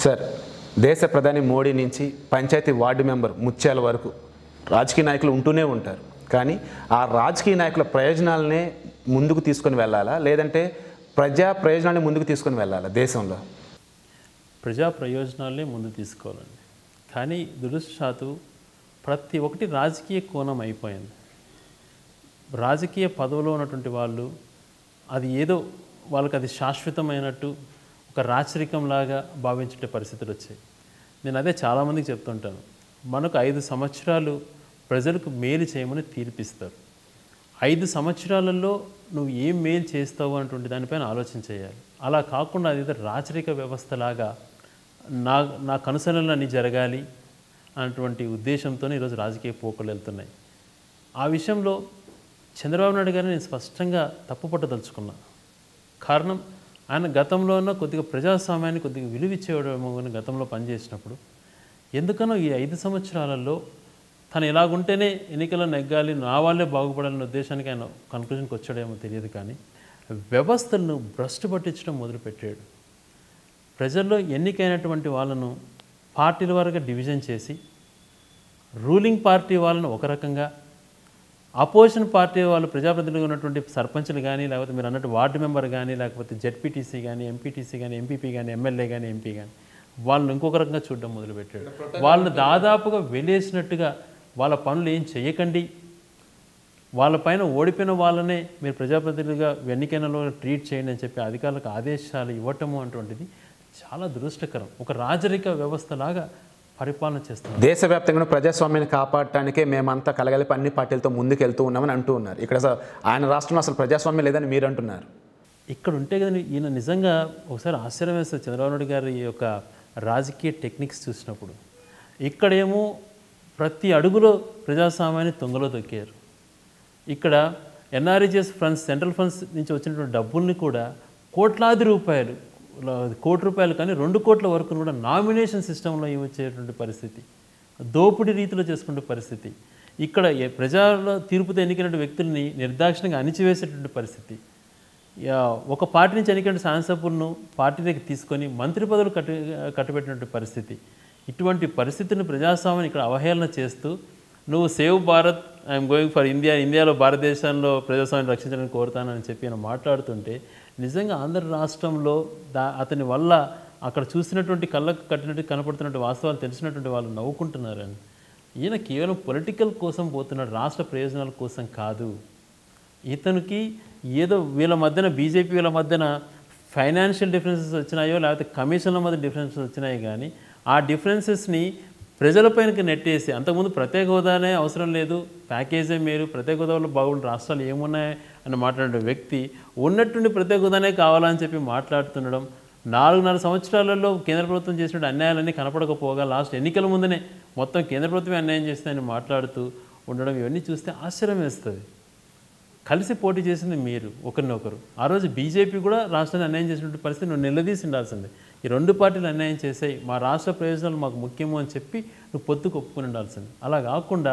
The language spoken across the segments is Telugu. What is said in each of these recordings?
సార్ దేశ ప్రధాని మోడీ నుంచి పంచాయతీ వార్డు మెంబర్ ముత్యాల వరకు రాజకీయ నాయకులు ఉంటూనే ఉంటారు కానీ ఆ రాజకీయ నాయకుల ప్రయోజనాలనే ముందుకు తీసుకొని వెళ్ళాలా లేదంటే ప్రజా ప్రయోజనాన్ని ముందుకు తీసుకొని వెళ్ళాలా దేశంలో ప్రజా ప్రయోజనాలనే ముందు తీసుకోవాలండి కానీ దురదృష్టశాత్తు ప్రతి ఒక్కటి రాజకీయ కోణం అయిపోయింది రాజకీయ పదవిలో ఉన్నటువంటి వాళ్ళు అది ఏదో వాళ్ళకి అది శాశ్వతమైనట్టు ఒక రాచరికంలాగా భావించే పరిస్థితులు వచ్చాయి నేను అదే చాలామందికి చెప్తుంటాను మనకు ఐదు సంవత్సరాలు ప్రజలకు మేలు చేయమని తీర్పిస్తారు ఐదు సంవత్సరాలలో నువ్వు ఏం మేలు చేస్తావు అన్నటువంటి దానిపైన ఆలోచన చేయాలి అలా కాకుండా అది ఏదో రాచరిక వ్యవస్థలాగా నా నా కనుసనలు అన్నీ జరగాలి అన్నటువంటి ఉద్దేశంతో ఈరోజు రాజకీయ పోకలు వెళ్తున్నాయి ఆ విషయంలో చంద్రబాబు నాయుడు గారిని నేను స్పష్టంగా తప్పుపట్టదలుచుకున్నా కారణం ఆయన గతంలోనూ కొద్దిగా ప్రజాస్వామ్యాన్ని కొద్దిగా విలువిచ్చేవాడేమో అని గతంలో పనిచేసినప్పుడు ఎందుకనో ఈ ఐదు సంవత్సరాలలో తను ఎలాగుంటేనే ఎన్నికల్లో నెగ్గాలి నా వాళ్ళే బాగుపడాలనే ఉద్దేశానికి ఆయన కన్క్లూజన్కి వచ్చాడేమో తెలియదు కానీ వ్యవస్థలను భ్రష్టు పట్టించడం మొదలుపెట్టాడు ప్రజల్లో ఎన్నికైనటువంటి వాళ్ళను పార్టీల వారుగా డివిజన్ చేసి రూలింగ్ పార్టీ వాళ్ళను ఒక రకంగా అపోజిషన్ పార్టీ వాళ్ళు ప్రజాప్రతినిధులుగా ఉన్నటువంటి సర్పంచ్లు కానీ లేకపోతే మీరు అన్నట్టు వార్డు మెంబర్ కానీ లేకపోతే జెడ్పీటీసీ కానీ ఎంపీటీసీ కానీ ఎంపీపీ కానీ ఎమ్మెల్యే కానీ ఎంపీ కానీ వాళ్ళని ఇంకొక రకంగా చూడడం మొదలుపెట్టాడు వాళ్ళని దాదాపుగా వెళ్ళేసినట్టుగా వాళ్ళ పనులు ఏం చేయకండి వాళ్ళ పైన ఓడిపోయిన వాళ్ళనే మీరు ప్రజాప్రతినిధులుగా ఎన్నికైనలో ట్రీట్ చేయండి అని చెప్పి అధికారులకు ఆదేశాలు ఇవ్వటము అటువంటిది చాలా దురదృష్టకరం ఒక రాజరిక వ్యవస్థలాగా పరిపాలన చేస్తున్నారు దేశవ్యాప్తంగా ప్రజాస్వామ్యాన్ని కాపాడటానికే మేమంతా కలగలిపి అన్ని పార్టీలతో ముందుకు వెళ్తూ ఉన్నామని అంటూ ఉన్నారు ఇక్కడ అసలు ఆయన రాష్ట్రంలో అసలు ప్రజాస్వామ్యం లేదని మీరు అంటున్నారు ఇక్కడ ఉంటే కదా ఈయన నిజంగా ఒకసారి ఆశ్చర్యం వేస్తుంది చంద్రబాబు నాయుడు గారి యొక్క రాజకీయ టెక్నిక్స్ చూసినప్పుడు ఇక్కడేమో ప్రతి అడుగులో ప్రజాస్వామ్యాన్ని తొంగలో తొక్కారు ఇక్కడ ఎన్ఆర్ఈజిఎస్ ఫండ్స్ సెంట్రల్ ఫండ్స్ నుంచి వచ్చినటువంటి డబ్బుల్ని కూడా కోట్లాది రూపాయలు ల- కోటి రూపాయలు కానీ రెండు కోట్ల వరకు కూడా నామినేషన్ సిస్టంలో ఇవ్వచ్చేటువంటి పరిస్థితి దోపిడీ రీతిలో చేసుకునే పరిస్థితి ఇక్కడ ఏ- ప్రజల తీర్పుతో ఎన్నికైన వ్యక్తుల్ని నిర్దాక్షిణ్యంగా అణిచివేసేటువంటి పరిస్థితి యా, ఒక పార్టీ నుంచి ఎన్నికైన శాసనసభ్యులను పార్టీలోకి తీసుకొని మంత్రి పదవులు కట్టు కట్టబెట్టినటువంటి పరిస్థితి ఇటువంటి పరిస్థితిని ప్రజాస్వామ్యం ఇక్కడ అవహేళన చేస్తూ నువ్వు save Bharat I'm going for India ఇండియాలో భారతదేశంలో ప్రజాస్వామ్యం రక్షించడానికి కోరుతానని చెప్పి ఆయన మాట్లాడుతుంటే నిజంగా ఆంధ్ర రాష్ట్రంలో దా అతని వల్ల అక్కడ చూసినటువంటి కళ్ళకు కట్టినట్టు కనపడుతున్నటువంటి వాస్తవాలు తెలిసినటువంటి వాళ్ళు నవ్వుకుంటున్నారని ఈయన కేవలం పొలిటికల్ కోసం పోతున్నాడు రాష్ట్ర ప్రయోజనాల కోసం కాదు ఇతనికి ఏదో వీళ్ళ మధ్యన బీజేపీ వీళ్ళ మధ్యన ఫైనాన్షియల్ డిఫరెన్సెస్ వచ్చినాయో లేకపోతే కమిషన్ల మధ్య డిఫరెన్సెస్ వచ్చినాయి కానీ ఆ డిఫరెన్సెస్ని ప్రజలపైనకి నెట్టేసి అంతకుముందు ప్రత్యేక హోదానే అవసరం లేదు ప్యాకేజే మీరు ప్రత్యేక హోదాలో బాగుండే రాష్ట్రాలు ఏమున్నాయి అని మాట్లాడే వ్యక్తి ఉన్నట్టుండి ప్రత్యేక హోదానే కావాలని చెప్పి మాట్లాడుతుండడం నాలుగున్నర సంవత్సరాలలో కేంద్ర ప్రభుత్వం చేసిన అన్యాయాలన్నీ కనపడకపోగా లాస్ట్ ఎన్నికల ముందనే మొత్తం కేంద్ర ప్రభుత్వమే అన్యాయం చేస్తుందని మాట్లాడుతూ ఉండడం ఇవన్నీ చూస్తే ఆశ్చర్యం వేస్తుంది కలిసి పోటీ చేసింది మీరు ఒకరినొకరు ఆ రోజు బీజేపీ కూడా రాష్ట్రాన్ని అన్యాయం చేసినటువంటి పరిస్థితి నువ్వు నిలదీసి ఉండాల్సిందే ఈ రెండు పార్టీలు అన్యాయం చేసాయి మా రాష్ట్ర ప్రయోజనాలు మాకు ముఖ్యము అని చెప్పి నువ్వు పొత్తుకు ఒప్పుకొని ఉండాల్సింది అలా కాకుండా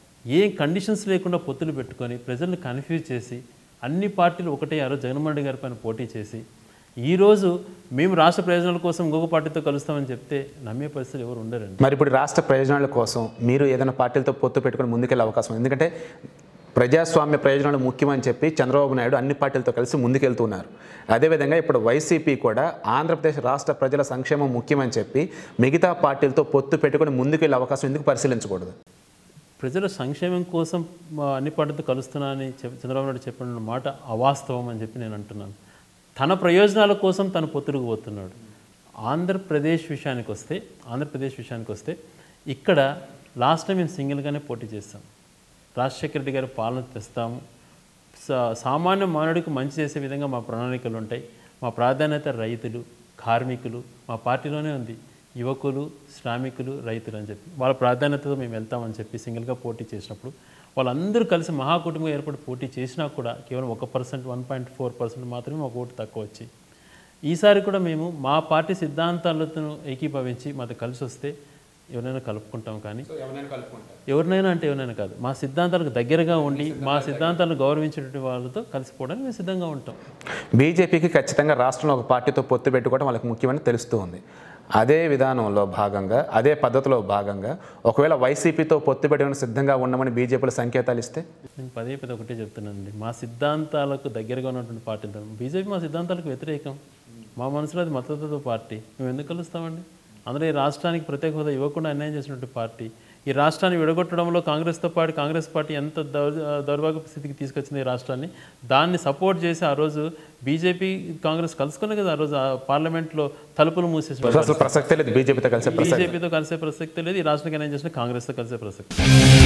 ఏం కండిషన్స్ లేకుండా పొత్తులు పెట్టుకొని ప్రజల్ని కన్ఫ్యూజ్ చేసి అన్ని పార్టీలు ఒకటే ఆ రోజు జగన్మోహన్ రెడ్డి గారి పైన పోటీ చేసి ఈరోజు మేము రాష్ట్ర ప్రయోజనాల కోసం ఇంకొక పార్టీతో కలుస్తామని చెప్తే నమ్మే పరిస్థితులు ఎవరు ఉండరండి మరి ఇప్పుడు రాష్ట్ర ప్రయోజనాల కోసం మీరు ఏదైనా పార్టీలతో పొత్తు పెట్టుకొని ముందుకెళ్ళే అవకాశం ఉంది ఎందుకంటే ప్రజాస్వామ్య ప్రయోజనాలు ముఖ్యమని చెప్పి చంద్రబాబు నాయుడు అన్ని పార్టీలతో కలిసి ముందుకెళ్తున్నారు అదేవిధంగా ఇప్పుడు వైసీపీ కూడా ఆంధ్రప్రదేశ్ రాష్ట్ర ప్రజల సంక్షేమం ముఖ్యమని చెప్పి మిగతా పార్టీలతో పొత్తు పెట్టుకొని ముందుకెళ్ళే అవకాశం ఎందుకు పరిశీలించకూడదు ప్రజల సంక్షేమం కోసం మా అన్ని పార్టీలతో కలుస్తున్నానని చెప్ చంద్రబాబు నాయుడు చెప్పిన మాట అవాస్తవం అని చెప్పి నేను అంటున్నాను తన ప్రయోజనాల కోసం తను పొత్తులకు పోతున్నాడు ఆంధ్రప్రదేశ్ విషయానికి వస్తే ఆంధ్రప్రదేశ్ విషయానికి వస్తే ఇక్కడ లాస్ట్ టైం మేము సింగిల్గానే పోటీ చేస్తాం రాజశేఖర రెడ్డి గారి పాలన తెస్తాము సా- సామాన్య మానవుడికి మంచి చేసే విధంగా మా ప్రణాళికలు ఉంటాయి మా ప్రాధాన్యత రైతులు కార్మికులు మా పార్టీలోనే ఉంది యువకులు శ్రామికులు రైతులు అని చెప్పి వాళ్ళ ప్రాధాన్యతతో మేము వెళ్తామని చెప్పి సింగిల్గా పోటీ చేసినప్పుడు వాళ్ళందరూ కలిసి మహాకుటుంబం ఏర్పడి పోటీ చేసినా కూడా కేవలం ఒక percent one point four percent మాత్రమే మాకు ఓటు తక్కువ వచ్చి ఈసారి కూడా మేము మా పార్టీ సిద్ధాంతాలతో ఏకీభవించి మాతో కలిసి వస్తే ఎవరైనా కలుపుకుంటాం కానీ ఎవరినైనా అంటే ఎవరైనా కాదు మా సిద్ధాంతాలకు దగ్గరగా ఉండి మా సిద్ధాంతాలను గౌరవించేటువంటి వాళ్ళతో కలిసిపోవడానికి మేము సిద్ధంగా ఉంటాం బీజేపీకి ఖచ్చితంగా రాష్ట్రంలో ఒక పార్టీతో పొత్తు పెట్టుకోవడం వాళ్ళకి ముఖ్యమని తెలుస్తూ ఉంది అదే విధానంలో భాగంగా అదే పద్ధతిలో భాగంగా ఒకవేళ వైసీపీతో పొత్తు పెట్టడానికి సిద్ధంగా ఉండమని బీజేపీలో సంకేతాలు ఇస్తే నేను పదే పదే ఒకటే చెప్తున్నానండి మా సిద్ధాంతాలకు దగ్గరగా ఉన్నటువంటి పార్టీలు బీజేపీ మా సిద్ధాంతాలకు వ్యతిరేకం మా మనసులో అది మద్దతుతో పార్టీ మేము ఎందుకు కలుస్తామండి అందులో ఈ రాష్ట్రానికి ప్రత్యేక హోదా ఇవ్వకుండా అన్యాయం చేసినటువంటి పార్టీ ఈ రాష్ట్రాన్ని విడగొట్టడంలో కాంగ్రెస్తో పాటు కాంగ్రెస్ పార్టీ ఎంత దౌర్ దౌర్భాగ్య స్థితికి తీసుకొచ్చింది ఈ రాష్ట్రాన్ని దాన్ని సపోర్ట్ చేసి ఆ రోజు బీజేపీ కాంగ్రెస్ కలుసుకునే కదా ఆ రోజు ఆ పార్లమెంట్లో తలుపులు మూసేసి అసలు ప్రసక్తే లేదు బీజేపీతో కలిసే ప్రసక్తి బీజేపీతో కలిసే ప్రసక్తి లేదు ఈ రాష్ట్రానికి అన్యాయం చేసిన కాంగ్రెస్తో కలిసే ప్రసక్తి